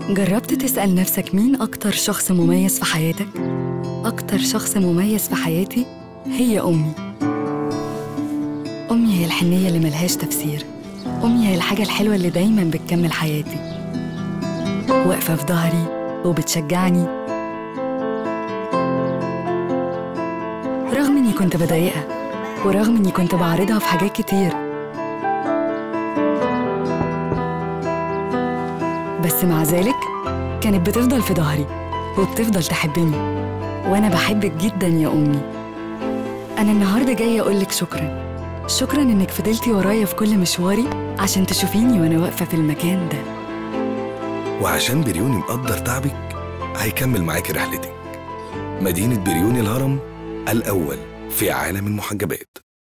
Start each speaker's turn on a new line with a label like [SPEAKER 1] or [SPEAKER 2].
[SPEAKER 1] جربت تسأل نفسك مين أكتر شخص مميز في حياتك؟ أكتر شخص مميز في حياتي هي أمي أمي هي الحنية اللي ملهاش تفسير أمي هي الحاجة الحلوة اللي دايما بتكمل حياتي واقفة في ظهري وبتشجعني رغم إني كنت بضايقها ورغم إني كنت بعرضها في حاجات كتير بس مع ذلك كانت بتفضل في ظهري وبتفضل تحبني وأنا بحبك جدا يا أمي أنا النهاردة جاية أقولك شكرا شكرا إنك فضلتي ورايا في كل مشواري عشان تشوفيني وأنا واقفة في المكان ده
[SPEAKER 2] وعشان بريوني مقدر تعبك هيكمل معاكي رحلتك مدينة بريوني الهرم الأول في عالم المحجبات